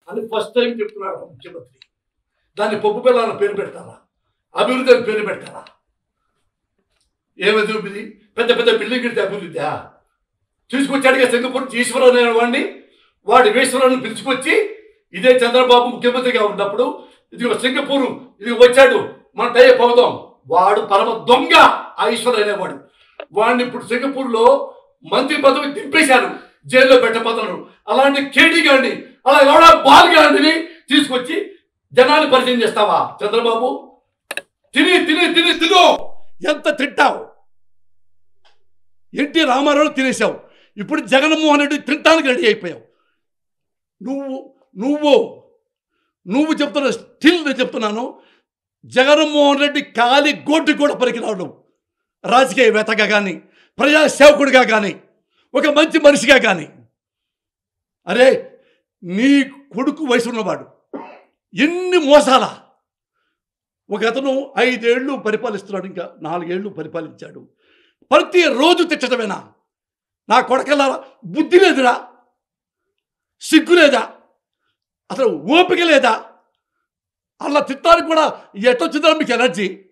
అని first time చెప్తున్నాడు ముఖ్యమంత్రి దాన్ని పప్పు పిల్లల పేరు పెడతారా అభివృద్ధి అని పేరు పెడతారా ఏమి అభివృద్ధి పెద్ద పెద్ద బిల్డింగ్ కడితే అభివృద్ధి తీసుకొచ్చాడుగా సింగపూర్ ఈశ్వరరావు అనే వాడిని వాడి ఈశ్వరాన్ని పిలుచుకొచ్చి ఇదే చంద్రబాబు ముఖ్యమంత్రిగా ఉన్నప్పుడు ఇదిగో సింగపూర్ ఇది వచ్చాడు మన టైప్ అవుదాం వాడు పరమ దొంగ ఆ ఈశ్వర్ అనేవాడు వాడిని ఇప్పుడు సింగపూర్లో మంత్రి పదవి దింపేశారు జైల్లో పెట్టబోతున్నారు అలాంటి కేడీ గాండి అలా ఎవడా బాల్ గాండిని తీసుకొచ్చి జనాన్ని పరిచయం చేస్తావా చంద్రబాబు తిని తిని తిని తిను ఎంత తింటావు ఎన్టీ రామారావు తినేసావు ఇప్పుడు జగన్మోహన్ రెడ్డి తింటానికి రెడీ అయిపోయావు నువ్వు నువ్వు నువ్వు చెప్తున్న స్టిల్ నేను చెప్తున్నాను జగన్మోహన్ రెడ్డి కాలి గోటి కూడా పనికిరావు నువ్వు రాజకీయవేత్తగా కానీ ప్రజాసేవకుడిగా కానీ ఒక మంచి మనిషిగా కానీ అరే నీ కొడుకు వయసు ఉన్నవాడు ఎన్ని మోసాల ఒక అతను ఐదేళ్లు పరిపాలిస్తున్నాడు ఇంకా నాలుగేళ్లు పరిపాలించాడు ప్రతిరోజు తిట్టడమేనా నా కొడకల బుద్ధి లేదురా సిగ్గు లేదా అసలు ఓపిక లేదా అలా తిట్టడానికి కూడా ఎట్టొచ్చిందో మీకు ఎనర్జీ